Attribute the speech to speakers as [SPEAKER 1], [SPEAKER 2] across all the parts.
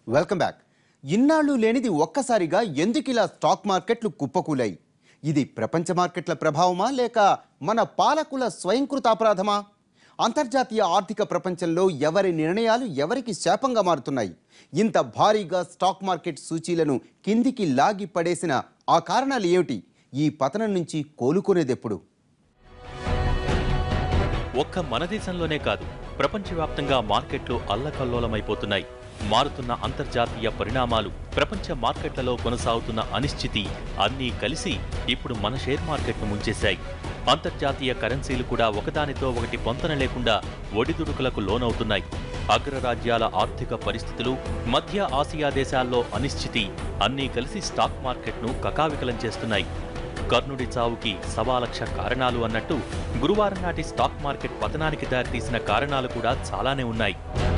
[SPEAKER 1] welcome back ఇన్నాళ్ళు లేనిది ఒక్కసారిగా ఎందుకిలా స్టాక్ మార్కెట్లు కుప్పకూలాయి ఇది ప్రపంచ మార్కెట్ల ప్రభావమా లేక మన పాలకుల స్వయంకృత అపరాధమా అంతర్జాతీయ ఆర్థిక ప్రపంచంలో ఎవరి నిర్ణయాలు ఎవరికి శాపంగా మారుతున్నాయి ఇంత భారీగా స్టాక్ మార్కెట్ సూచీలను కిందికి లాగి పడేసిన ఆ కారణాలు ఏమిటి ఈ పతనం నుంచి కోలుకునేదెప్పుడు
[SPEAKER 2] ఒక్క మన దేశంలోనే కాదు ప్రపంచవ్యాప్తంగా మార్కెట్లు అల్లకల్లోలమైపోతున్నాయి మారుతున్న అంతర్జాతీయ పరిణామాలు ప్రపంచ మార్కెట్లలో కొనసాగుతున్న అనిశ్చితి అన్నీ కలిసి ఇప్పుడు మన షేర్ మార్కెట్ను ముంచేశాయి అంతర్జాతీయ కరెన్సీలు కూడా ఒకదానితో ఒకటి పొంతన లేకుండా ఒడిదుడుకులకు లోనవుతున్నాయి అగ్రరాజ్యాల ఆర్థిక పరిస్థితులు మధ్య ఆసియా దేశాల్లో అనిశ్చితి అన్నీ కలిసి స్టాక్ మార్కెట్ను కకావికలం చేస్తున్నాయి కర్ణుడి చావుకి సవా లక్ష కారణాలు అన్నట్టు గురువారం నాటి స్టాక్ మార్కెట్ పతనానికి దారితీసిన కారణాలు కూడా చాలానే ఉన్నాయి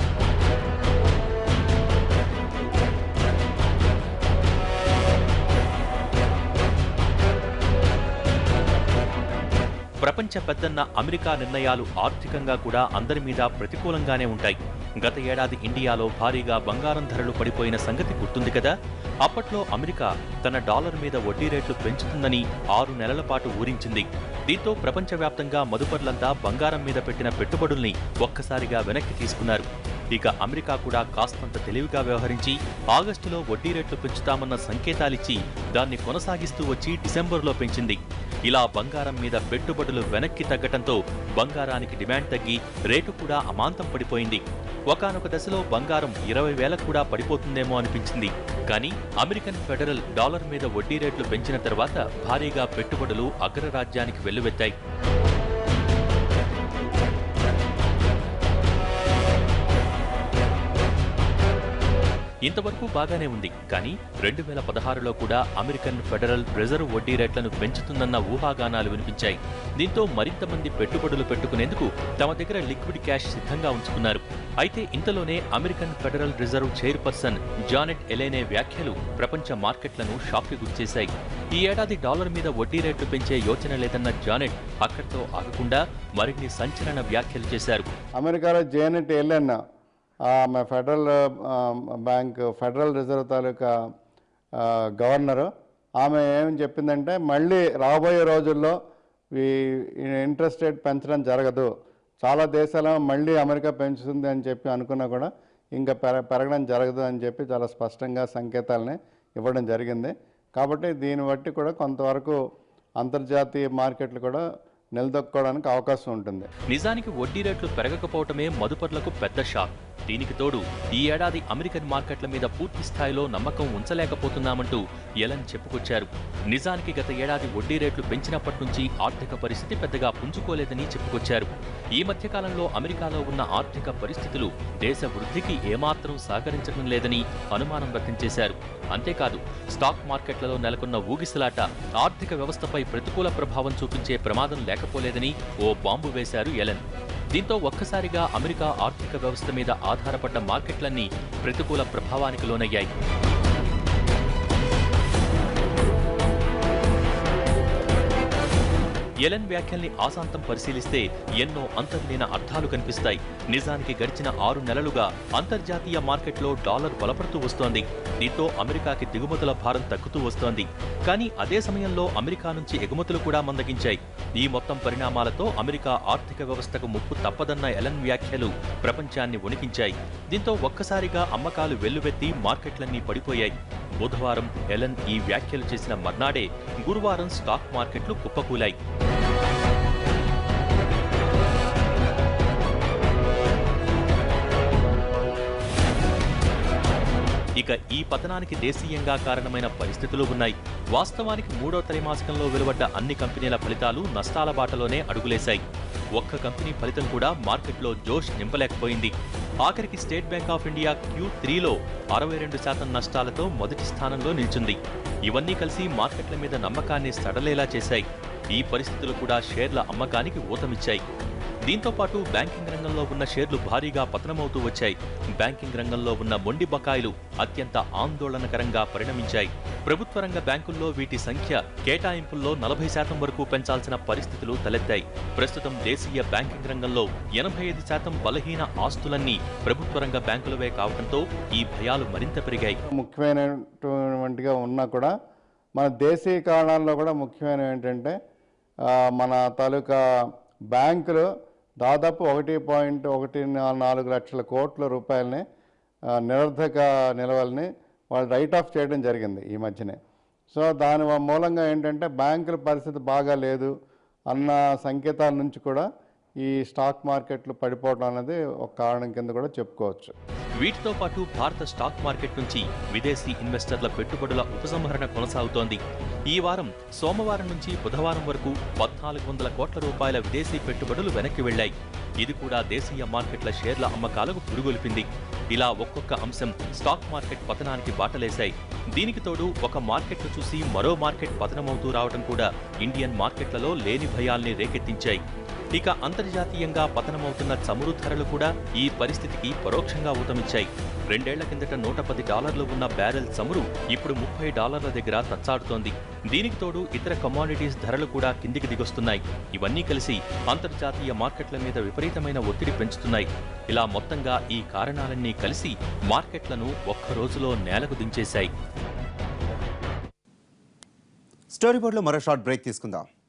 [SPEAKER 2] ప్రపంచ పెద్దన్న అమెరికా నిర్ణయాలు ఆర్థికంగా కూడా అందరి మీద ప్రతికూలంగానే ఉంటాయి గత ఏడాది ఇండియాలో భారీగా బంగారం ధరలు పడిపోయిన సంగతి గుర్తుంది కదా అప్పట్లో అమెరికా తన డాలర్ మీద వడ్డీ రేట్లు పెంచుతుందని ఆరు నెలల పాటు ఊరించింది దీంతో ప్రపంచవ్యాప్తంగా మదుపర్లంతా బంగారం మీద పెట్టిన పెట్టుబడుల్ని ఒక్కసారిగా వెనక్కి తీసుకున్నారు ఇక అమెరికా కూడా కాస్తంత తెలివిగా వ్యవహరించి ఆగస్టులో వడ్డీ రేట్లు పెంచుతామన్న సంకేతాలిచ్చి దాన్ని కొనసాగిస్తూ వచ్చి డిసెంబర్లో పెంచింది ఇలా బంగారం మీద పెట్టుబడులు వెనక్కి తగ్గటంతో బంగారానికి డిమాండ్ తగ్గి రేటు కూడా అమాంతం పడిపోయింది ఒకానొక దశలో బంగారం ఇరవై వేలకు కూడా పడిపోతుందేమో అనిపించింది కానీ అమెరికన్ ఫెడరల్ డాలర్ మీద వడ్డీ రేట్లు పెంచిన తర్వాత భారీగా పెట్టుబడులు అగ్రరాజ్యానికి వెల్లువెత్తాయి ఇంతవరకు బాగానే ఉంది కానీ రెండు వేల పదహారులో కూడా అమెరికన్ ఫెడరల్ రిజర్వ్ వడ్డీ రేట్లను పెంచుతుందన్న ఊహాగానాలు వినిపించాయి దీంతో మరింత మంది పెట్టుబడులు పెట్టుకునేందుకు తమ దగ్గర లిక్విడ్ క్యాష్ సిద్ధంగా ఉంచుకున్నారు అయితే ఇంతలోనే American federal reserve chairperson Janet ఎలేనే వ్యాఖ్యలు ప్రపంచ మార్కెట్లను షాక్కి గురిచేశాయి ఈ ఏడాది డాలర్ మీద వడ్డీ రేట్లు పెంచే యోచన లేదన్న జానెట్ అక్కడితో ఆగకుండా మరిన్ని సంచలన వ్యాఖ్యలు చేశారు
[SPEAKER 3] అమెరికాలో జేనెట్ ఎల్లెన్ ఆమె ఫెడరల్ ఆ, బ్యాంక్ ఫెడరల్ రిజర్వ్ తాలూకా ఆ, గవర్నరు ఆమె ఏం చెప్పిందంటే మళ్ళీ రాబోయే రోజుల్లో ఈ ఇంట్రెస్ట్ రేట్ పెంచడం జరగదు చాలా దేశాలు మళ్ళీ అమెరికా పెంచుతుంది అని చెప్పి అనుకున్నా కూడా ఇంకా పెర పెరగడం జరగదు అని చెప్పి చాలా స్పష్టంగా సంకేతాలని ఇవ్వడం జరిగింది కాబట్టి దీన్ని బట్టి కూడా కొంతవరకు అంతర్జాతీయ మార్కెట్లు కూడా నిలదొక్కుకోవడానికి అవకాశం ఉంటుంది
[SPEAKER 2] నిజానికి వడ్డీ రేట్లు పెరగకపోవటమే మదుపర్లకు పెద్ద షాక్ దీనికి తోడు ఈ ఏడాది అమెరికన్ మార్కెట్ల మీద పూర్తి స్థాయిలో నమ్మకం ఉంచలేకపోతున్నామంటూ ఎలన్ చెప్పుకొచ్చారు నిజానికి గత ఏడాది వడ్డీ రేట్లు పెంచినప్పటి నుంచి ఆర్థిక పరిస్థితి పెద్దగా పుంజుకోలేదని చెప్పుకొచ్చారు ఈ మధ్య కాలంలో అమెరికాలో ఉన్న ఆర్థిక పరిస్థితులు దేశ వృద్ధికి ఏమాత్రం సహకరించడం లేదని అనుమానం వ్యక్తం చేశారు అంతేకాదు స్టాక్ మార్కెట్లలో నెలకొన్న ఊగిసలాట ఆర్థిక వ్యవస్థపై ప్రతికూల ప్రభావం చూపించే ప్రమాదం లేకపోలేదని ఓ బాంబు వేశారు ఎలన్ దీంతో ఒక్కసారిగా అమెరికా ఆర్థిక వ్యవస్థ మీద ఆధారపడ్డ మార్కెట్లన్నీ ప్రతికూల ప్రభావానికి లోనయ్యాయి ఎలన్ వ్యాఖ్యల్ని ఆశాంతం పరిశీలిస్తే ఎన్నో అంతర్లీన అర్థాలు కనిపిస్తాయి నిజానికి గడిచిన ఆరు నెలలుగా అంతర్జాతీయ మార్కెట్లో డాలర్ బలపడుతూ వస్తోంది దీంతో అమెరికాకి దిగుమతుల భారం తగ్గుతూ వస్తోంది కానీ అదే సమయంలో అమెరికా నుంచి ఎగుమతులు కూడా మందగించాయి ఈ మొత్తం పరిణామాలతో అమెరికా ఆర్థిక వ్యవస్థకు ముప్పు తప్పదన్న ఎలన్ వ్యాఖ్యలు ప్రపంచాన్ని వణికించాయి దీంతో ఒక్కసారిగా అమ్మకాలు వెల్లువెత్తి మార్కెట్లన్నీ పడిపోయాయి బుధవారం ఎలన్ ఈ వ్యాఖ్యలు చేసిన మర్నాడే గురువారం స్టాక్ మార్కెట్లు కుప్పకూలాయి ఇక ఈ పతనానికి దేశీయంగా కారణమైన పరిస్థితులు ఉన్నాయి వాస్తవానికి మూడో త్రైమాసికంలో వెలువడ్డ అన్ని కంపెనీల ఫలితాలు నష్టాల బాటలోనే అడుగులేశాయి ఒక్క కంపెనీ ఫలితం కూడా మార్కెట్లో జోష్ నింపలేకపోయింది ఆఖరికి state bank of India Q త్రీలో అరవై రెండు శాతం నష్టాలతో మొదటి స్థానంలో నిల్చుంది ఇవన్నీ కలిసి మార్కెట్ల మీద నమ్మకాన్ని సడలేలా చేశాయి ఈ పరిస్థితులు కూడా షేర్ల అమ్మకానికి ఊతమిచ్చాయి దీంతో పాటు బ్యాంకింగ్ రంగంలో ఉన్న షేర్లు భారీగా పతనమవుతూ వచ్చాయి బ్యాంకింగ్ రంగంలో ఉన్న మొండి బకాయిలు అత్యంత ఆందోళనకరంగా పరిణమించాయి ప్రభుత్వ రంగ బ్యాంకుల్లో వీటి సంఖ్య కేటాయింపుల్లో నలభై శాతం వరకు పెంచాల్సిన పరిస్థితులు తలెత్తాయి ప్రస్తుతం దేశీయ బ్యాంకింగ్ రంగంలో ఎనభై ఐదు శాతం బలహీన ఆస్తులన్నీ ప్రభుత్వ రంగ బ్యాంకులవే కావడంతో ఈ భయాలు మరింత పెరిగాయి
[SPEAKER 3] ముఖ్యమైనటువంటిగా ఉన్నా కూడా మన దేశీయ కారణాల్లో కూడా ముఖ్యమైనవి ఏంటంటే ఆ, మన తాలూకా బ్యాంకులు దాదాపు ఒకటి పాయింట్ ఒకటి నా- నాలుగు లక్షల కోట్ల రూపాయలని ఆ, నిరర్ధక నిల్వల్ని వాళ్ళు రైట్ ఆఫ్ చేయడం జరిగింది ఈ మధ్యనే సో దాని వ- మూలంగా ఏంటంటే బ్యాంకుల పరిస్థితి బాగా లేదు అన్న సంకేతాల నుంచి కూడా ఈ స్టాక్ మార్కెట్లు పడిపోవడం అనేది ఒక కారణం కింద కూడా చెప్పుకోవచ్చు
[SPEAKER 2] వీటితో పాటు భారత స్టాక్ మార్కెట్ నుంచి విదేశీ ఇన్వెస్టర్ల పెట్టుబడుల ఉపసంహరణ కొనసాగుతోంది ఈ వారం సోమవారం నుంచి బుధవారం వరకు పద్నాలుగు వందల కోట్ల రూపాయల విదేశీ పెట్టుబడులు వెనక్కి వెళ్లాయి ఇది కూడా దేశీయ మార్కెట్ల షేర్ల అమ్మకాలకు పురుగొల్పింది ఇలా ఒక్కొక్క అంశం స్టాక్ మార్కెట్ పతనానికి బాటలేశాయి దీనికి తోడు ఒక మార్కెట్ను చూసి మరో మార్కెట్ పతనమవుతూ రావడం కూడా ఇండియన్ మార్కెట్లలో లేని భయాల్ని రేకెత్తించాయి ఇక అంతర్జాతీయంగా పతనమవుతున్న చమురు ధరలు కూడా ఈ పరిస్థితికి పరోక్షంగా ఊతమిచ్చాయి రెండేళ్ల కిందట నూట పది డాలర్లు ఉన్న బ్యారెల్ చమురు ఇప్పుడు ముప్పై డాలర్ల దగ్గర తచ్చాడుతోంది దీనికి తోడు ఇతర కమాడిటీస్ ధరలు కూడా కిందికి దిగొస్తున్నాయి ఇవన్నీ కలిసి అంతర్జాతీయ మార్కెట్ల మీద విపరీతమైన ఒత్తిడి పెంచుతున్నాయి ఇలా మొత్తంగా ఈ కారణాలన్నీ కలిసి మార్కెట్లను ఒక్క రోజులో నేలకు దించేశాయి
[SPEAKER 1] స్టోరీ బోర్డులో మరో షార్ట్ బ్రేక్ తీసుకుందాం